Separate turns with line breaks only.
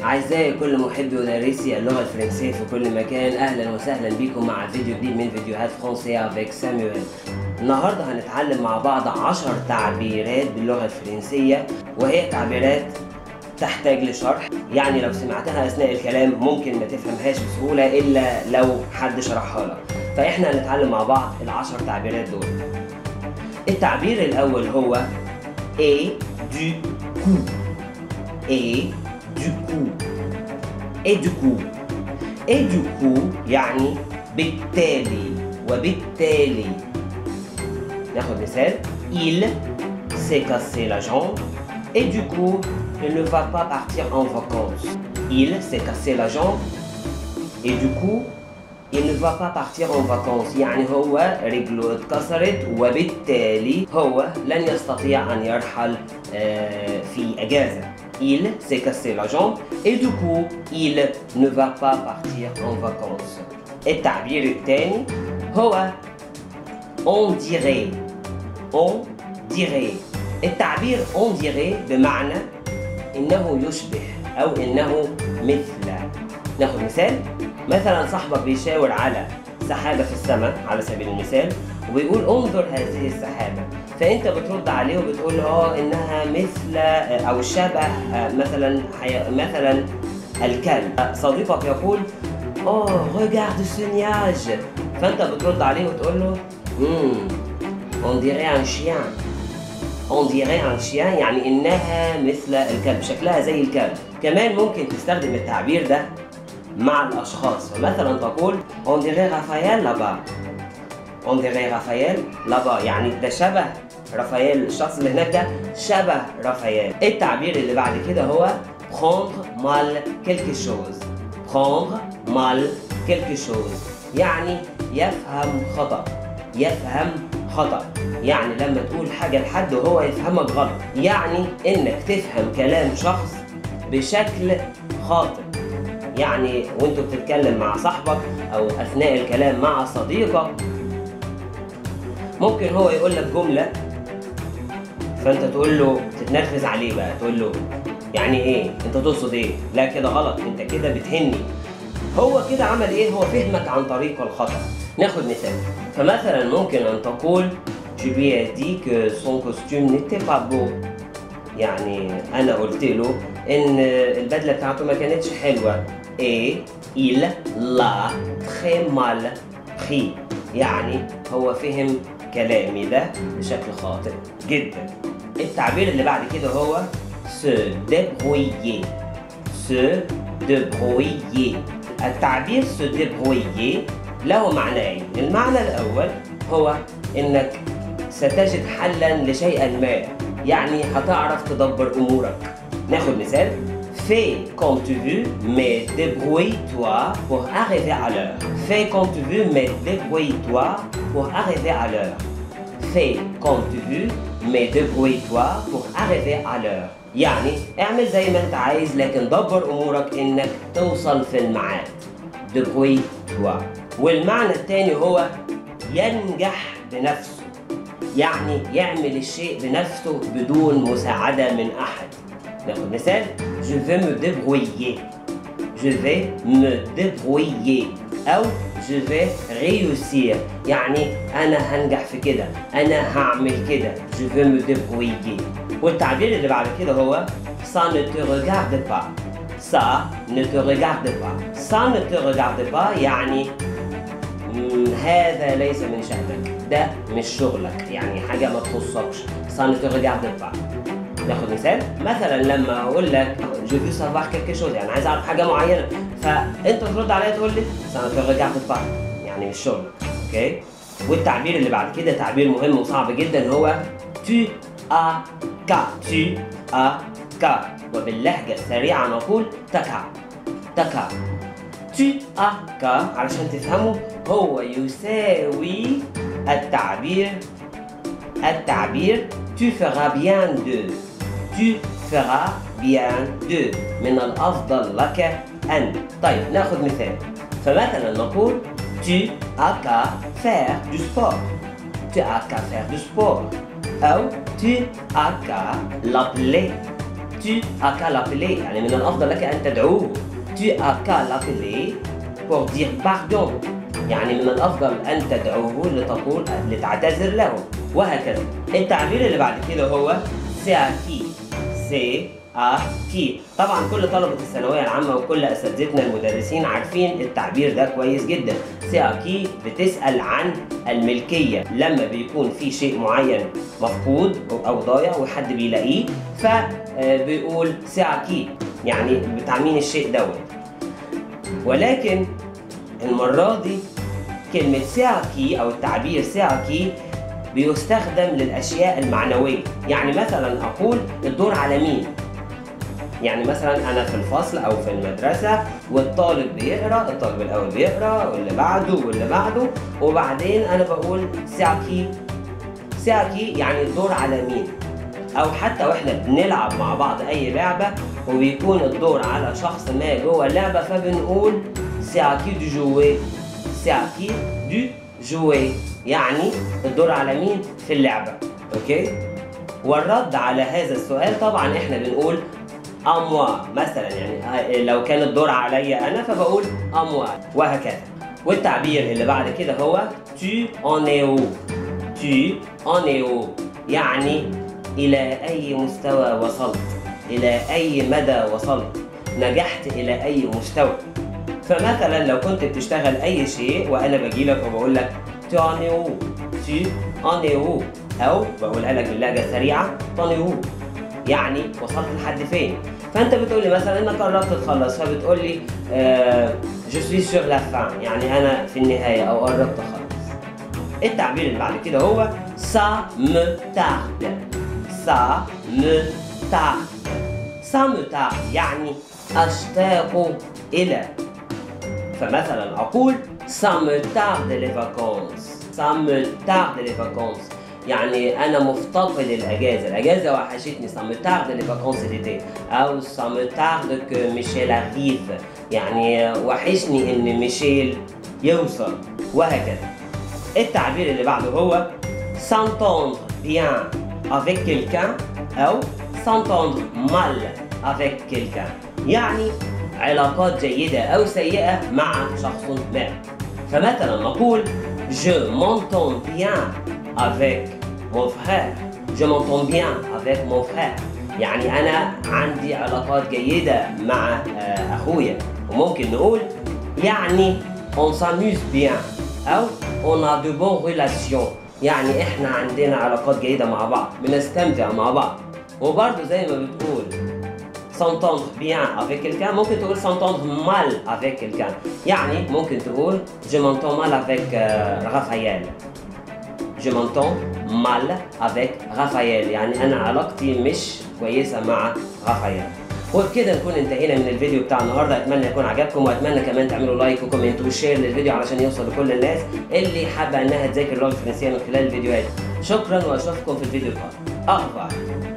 أعزائي كل محبي ودارسي اللغة الفرنسية في كل مكان أهلا وسهلا بكم مع فيديو جديد من فيديوهات فرنسية افيك سامويل النهاردة هنتعلم مع بعض عشر تعبيرات باللغة الفرنسية وهي تعبيرات تحتاج لشرح يعني لو سمعتها أثناء الكلام ممكن ما تفهمهاش بسهولة إلا لو حد شرحها لك فإحنا هنتعلم مع بعض العشر تعبيرات دول التعبير الأول هو et du coup et du coup et du coup et du coup يعني بالتالي وبالتالي ناخد مثال il s'est cassé la jambe et du coup il ne va pas partir en vacances il s'est cassé la jambe et du coup il ne va pas partir en vacances يعني هو رجله اتكسرت وبالتالي هو لن يستطيع أن يرحل آه، في أجازة il s'est cassé la jambe et du coup il ne va pas partir en vacances التعبير الثاني هو on dirait on dirait التعبير on dirait بمعنى إنه يشبه أو إنه مثل ناخد مثال مثلا صاحبك بيشاور على سحابة في السماء على سبيل المثال وبيقول انظر هذه السحابة فأنت بترد عليه وبتقول له اه إنها مثل أو شبه مثلا حي... مثلا الكلب صديقك يقول اوه regarde ce nuage فأنت بترد عليه وتقول له امم on dirait un chien on dirait un chien يعني إنها مثل الكلب شكلها زي الكلب كمان ممكن تستخدم التعبير ده مع الأشخاص فمثلا تقول on dirait Raphaël là-bas on dirait Raphaël là-bas يعني ده شبه رافائيل الشخص اللي هناك ده شبه رافائيل التعبير اللي بعد كده هو prendre mal quelque chose prendre mal quelque chose يعني يفهم خطأ يفهم خطأ يعني لما تقول حاجة لحد وهو يفهمك غلط يعني انك تفهم كلام شخص بشكل خاطئ يعني وانت بتتكلم مع صاحبك او اثناء الكلام مع صديقك ممكن هو يقول لك جملة فانت تقول له تتنرفز عليه بقى تقول له يعني ايه انت تقصد ايه لا كده غلط انت كده بتهني هو كده عمل ايه هو فهمك عن طريق الخطأ ناخد مثال فمثلا ممكن ان تقول je lui ai dit que son costume n'était pas beau يعني انا قلت له ان البدله بتاعته ما كانتش حلوه et il l'a très mal pris يعني هو فهم كلامي ده بشكل خاطئ جدا التعبير اللي بعد كده هو se débrouiller se débrouiller التعبير se débrouiller له معنيين المعنى الأول هو إنك ستجد حلا لشيء ما يعني هتعرف تدبر أمورك ناخد مثال Fais comme tu veux, mais débrouille-toi pour arriver à l'heure. Fais comme tu veux, mais débrouille-toi pour arriver à l'heure. Fais comme tu veux, mais débrouille-toi pour arriver à l'heure. يعني اعمل زي ما انت عايز لكن دبر امورك انك توصل في الميعاد. débrouille-toi. والمعنى الثاني هو ينجح بنفسه. يعني يعمل الشيء بنفسه بدون مساعدة من أحد. ناخد مثال je vais me débrouiller je vais me débrouiller أو je vais réussir يعني أنا هنجح في كده أنا هعمل كده je vais me débrouiller والتعبير اللي بعد كده هو ça ne te regarde pas ça ne te regarde pas ça ne te regarde pas يعني مم، هذا ليس من شأنك ده مش شغلك يعني حاجة ما تخصكش ça ne te regarde pas ناخد مثال مثلا لما اقول لك جو في سافوار كيلكو شوز يعني عايز اعرف حاجه معينه فانت ترد عليا تقول لي سانا رجعت الفرق يعني مش شغل اوكي والتعبير اللي بعد كده تعبير مهم وصعب جدا هو tu as كا tu as كا وباللهجه السريعه نقول تكا تكا tu as كا علشان تفهموا هو يساوي التعبير التعبير tu feras bien de tu feras bien de من الأفضل لك أن طيب ناخذ مثال فمثلا نقول tu as qu'à faire du sport tu as qu'à faire du sport أو tu as qu'à l'appeler tu as qu'à l'appeler يعني من الأفضل لك أن تدعوه tu as qu'à l'appeler pour dire pardon يعني من الأفضل أن تدعوه لتقول لتعتذر له وهكذا التعبير اللي بعد كده هو c'est à qui c'est à qui طبعا كل طلبة الثانوية العامة وكل أساتذتنا المدرسين عارفين التعبير ده كويس جدا c'est à qui بتسأل عن الملكية لما بيكون في شيء معين مفقود أو ضايع وحد بيلاقيه فبيقول c'est à qui يعني بتاع مين الشيء دوت ولكن المرة دي كلمة ساكي أو التعبير ساكي بيستخدم للأشياء المعنوية يعني مثلا أقول الدور على مين يعني مثلا أنا في الفصل أو في المدرسة والطالب بيقرأ الطالب الأول بيقرأ واللي بعده واللي بعده وبعدين أنا بقول ساكي ساكي يعني الدور على مين او حتى واحنا بنلعب مع بعض اي لعبه وبيكون الدور على شخص ما جوه اللعبه فبنقول سي اكي دو جوي سي اكي دو جوي يعني الدور على مين في اللعبه اوكي والرد على هذا السؤال طبعا احنا بنقول اموا مثلا يعني لو كان الدور عليا انا فبقول اموا وهكذا والتعبير اللي بعد كده هو tu en es où tu en es où يعني إلى أي مستوى وصلت إلى أي مدى وصلت نجحت إلى أي مستوى فمثلا لو كنت بتشتغل أي شيء وأنا باجي لك وبقول لك tu en es où tu en es où أو بقولها لك باللهجة السريعة t'en es où يعني وصلت لحد فين فأنت بتقول لي مثلا إنك قربت تخلص فبتقول لي آه je suis sur la fin يعني أنا في النهاية أو قربت أخلص التعبير اللي بعد كده هو ça me tarde ça me tarde ça me tarde يعني أشتاق إلى فمثلا أقول ça me tarde les vacances ça me tarde les vacances يعني أنا مفتقد الأجازة الأجازة وحشتني ça me tarde les vacances d'été أو ça me tarde que Michel arrive يعني وحشني إن ميشيل يوصل وهكذا التعبير اللي بعده هو s'entendre bien avec quelqu'un أو s'entendre mal avec quelqu'un يعني علاقات جيدة أو سيئة مع شخص ما فمثلا نقول je m'entends bien avec mon frère je m'entends bien avec mon frère يعني أنا عندي علاقات جيدة مع أخويا وممكن نقول يعني on s'amuse bien أو on a de bonnes relations يعني احنا عندنا علاقات جيدة مع بعض بنستمتع مع بعض وبرضه زي ما بتقول s'entendre bien avec quelqu'un ممكن تقول s'entendre mal avec quelqu'un يعني ممكن تقول je m'entends mal avec euh, Raphaël je m'entends mal avec Raphaël يعني أنا علاقتي مش كويسة مع رافائيل وبكده نكون انتهينا من الفيديو بتاع النهارده اتمنى يكون عجبكم واتمنى كمان تعملوا لايك وكومنت وشير للفيديو علشان يوصل لكل الناس اللي حابه انها تذاكر اللغه الفرنسيه من خلال الفيديوهات شكرا واشوفكم في الفيديو القادم اخبار